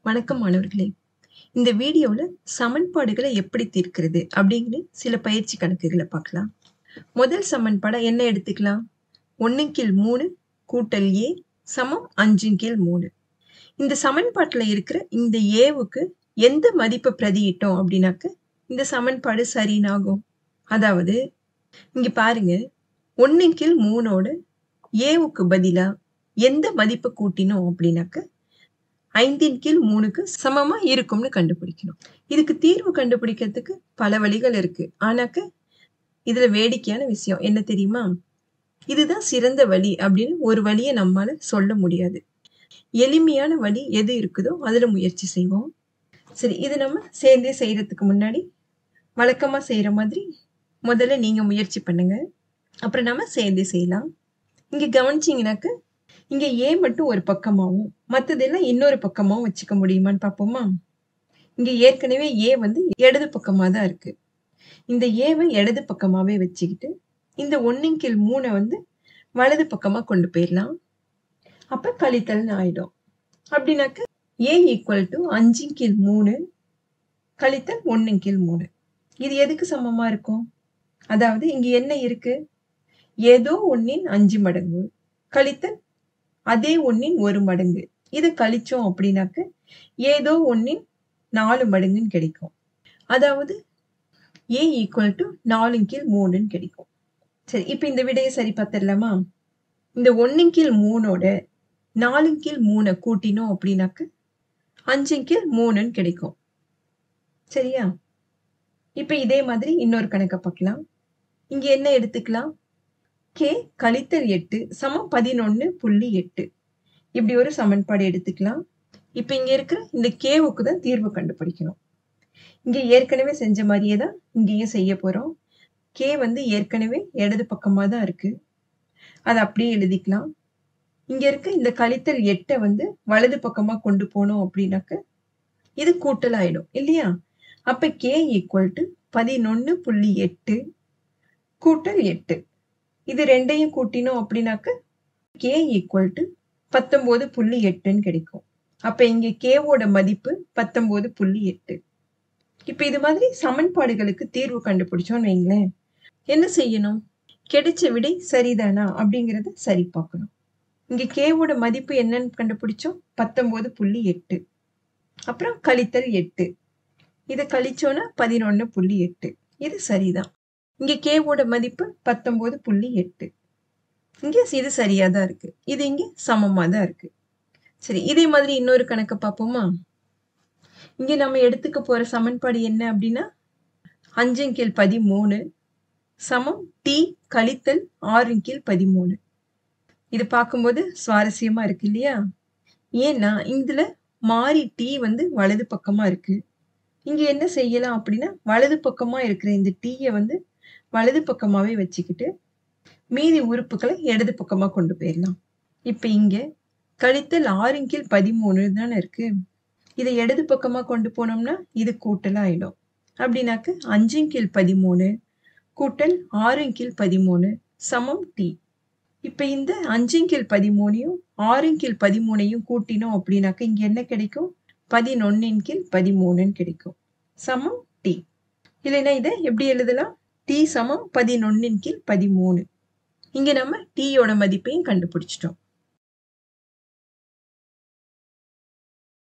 வணக்கம் மாணவர்களே இந்த வீடியோவில் சமன்பாடுகளை எப்படி தீர்க்கிறது அப்படிங்கிற சில பயிற்சி கணக்குகளை பார்க்கலாம் முதல் சமன்பாடை என்ன எடுத்துக்கலாம் ஒன்று கீழ் மூணு கூட்டல் ஏ சமம் அஞ்சு கீழ் மூணு இந்த சமன்பாட்டில் இருக்கிற இந்த ஏவுக்கு எந்த மதிப்பை பிரதியிட்டோம் அப்படின்னாக்க இந்த சமன்பாடு சரினாகும் அதாவது இங்க பாருங்க ஒன்று கீழ் மூணோட ஏவுக்கு பதிலாக எந்த மதிப்பை கூட்டினோம் அப்படின்னாக்க ஐந்தின் கீழ் மூணுக்கு சமமா இருக்கும்னு கண்டுபிடிக்கணும் இதுக்கு தீர்வு கண்டுபிடிக்கிறதுக்கு பல வழிகள் இருக்கு ஆனாக்க இதுல வேடிக்கையான விஷயம் என்ன தெரியுமா இதுதான் சிறந்த வழி அப்படின்னு ஒரு வழியை நம்மால சொல்ல முடியாது எளிமையான வழி எது இருக்குதோ அதுல முயற்சி செய்வோம் சரி இது நம்ம சேர்ந்தே செய்யறதுக்கு முன்னாடி வழக்கமா செய்யற மாதிரி முதல்ல நீங்க முயற்சி பண்ணுங்க அப்புறம் நம்ம சேர்ந்தே செய்யலாம் இங்க கவனிச்சிங்கனாக்க இங்க ஏ மட்டும் ஒரு பக்கமாகவும் மற்றதெல்லாம் இன்னொரு பக்கமாகவும் வச்சுக்க முடியுமான்னு பார்ப்போமா இங்க ஏற்கனவே ஏ வந்து இடது பக்கமா தான் இருக்கு இந்த ஏவை இடது பக்கமாவே வச்சுக்கிட்டு இந்த ஒன்னின் கீழ் மூணை வந்து வலது பக்கமா கொண்டு போயிடலாம் அப்ப கழித்தல்னு ஆயிடும் அப்படின்னாக்க ஏ ஈக்குவல் டு அஞ்சு கீழ் மூணு கழித்தல் ஒன்னின் கீழ் மூணு இது எதுக்கு சமமா இருக்கும் அதாவது இங்க என்ன இருக்கு ஏதோ ஒன்னின் அஞ்சு மடங்கு கழித்தல் அதே ஒன்னின் ஒரு மடங்கு இதை கழிச்சோம் அப்படின்னாக்க ஏதோ ஒன்னின் நாலு மடங்குன்னு கிடைக்கும் அதாவது ஏ ஈக்குவல் டு நாலு கீழ் மூணுன்னு கிடைக்கும் சரி இப்போ இந்த விடையை சரி பார்த்துடலாமா இந்த ஒன்னின் கீழ் மூணோட நாலு கீழ் மூணை கூட்டினோம் அப்படின்னாக்க அஞ்சு கீழ் மூணுன்னு கிடைக்கும் சரியா இப்போ இதே மாதிரி இன்னொரு கணக்கை பார்க்கலாம் இங்க என்ன எடுத்துக்கலாம் கே கழித்தல் எட்டு சமம் பதினொன்னு புள்ளி எட்டு இப்படி ஒரு சமன்பாடு எடுத்துக்கலாம் இப்ப இங்க இருக்கிற இந்த கேவுக்கு தான் தீர்வு கண்டுபிடிக்கணும் இங்க ஏற்கனவே செஞ்ச மாதிரியே தான் இங்கேயும் செய்ய போறோம் கே வந்து ஏற்கனவே இடது பக்கமா தான் இருக்கு அதை அப்படியே எழுதிக்கலாம் இங்க இருக்க இந்த கழித்தல் எட்டை வந்து வலது பக்கமா கொண்டு போனோம் அப்படின்னாக்க இது கூட்டல் ஆயிடும் இல்லையா அப்ப கே ஈக்குவல் டு பதினொன்னு புள்ளி எட்டு கூட்டல் எட்டு இது ரெண்டையும் கூட்டினோம் அப்படின்னாக்க கே ஈக்குவல் டு பத்தொன்பது புள்ளி எட்டுன்னு கிடைக்கும் அப்ப இங்க கேவோட மதிப்பு பத்தொன்பது புள்ளி எட்டு இப்ப இது மாதிரி சமன்பாடுகளுக்கு தீர்வு கண்டுபிடிச்சோம்னு வைங்களேன் என்ன செய்யணும் கிடைச்ச விடை சரிதானா அப்படிங்கிறத சரி பார்க்கணும் இங்க கேவோட மதிப்பு என்னன்னு கண்டுபிடிச்சோம் பத்தொன்பது புள்ளி எட்டு அப்புறம் கழித்தல் எட்டு இதை கழிச்சோன்னா பதினொன்னு புள்ளி எட்டு இது சரிதான் இங்க கேவோட மதிப்பு பத்தொன்பது புள்ளி எட்டு இங்க இது சரியா தான் இருக்கு இது இங்க சமமா தான் இருக்கு சரி இதே மாதிரி இன்னொரு கணக்கை பார்ப்போமா இங்க நம்ம எடுத்துக்க போற சமன்பாடு என்ன அப்படின்னா அஞ்சின் கீழ் பதிமூணு சமம் டி கழித்தல் ஆறின் கீழ் பதிமூணு இது பார்க்கும்போது சுவாரஸ்யமா இருக்கு இல்லையா ஏன்னா இதுல மாறி டி வந்து வலது பக்கமா இருக்கு இங்க என்ன செய்யலாம் அப்படின்னா வலது பக்கமா இருக்கிற இந்த டீயை வந்து வலது பக்கமாவே வச்சுக்கிட்டு மீதி உறுப்புகளை இடது பக்கமா கொண்டு போயிடலாம் இப்ப இங்க கழித்தல் ஆறின் கீழ் பதிமூணு தானே இருக்கு இதை இடது பக்கமா கொண்டு போனோம்னா இது கூட்டல் ஆயிடும் அப்படின்னாக்க அஞ்சின் கீழ் பதிமூணு கூட்டல் ஆறின் கீழ் பதிமூணு சமம் டி இப்ப இந்த அஞ்சின் கீழ் பதிமூணையும் ஆறின் கீழ் பதிமூணையும் கூட்டினோம் அப்படின்னாக்க இங்க என்ன கிடைக்கும் பதினொன்னின் கீழ் பதிமூணுன்னு கிடைக்கும் சமம் டி இல்லைன்னா இதை எப்படி எழுதலாம் டி சமம் பதினொன்னின் கீழ் பதிமூணு இங்க நம்ம டீயோட மதிப்பையும் கண்டுபிடிச்சிட்டோம்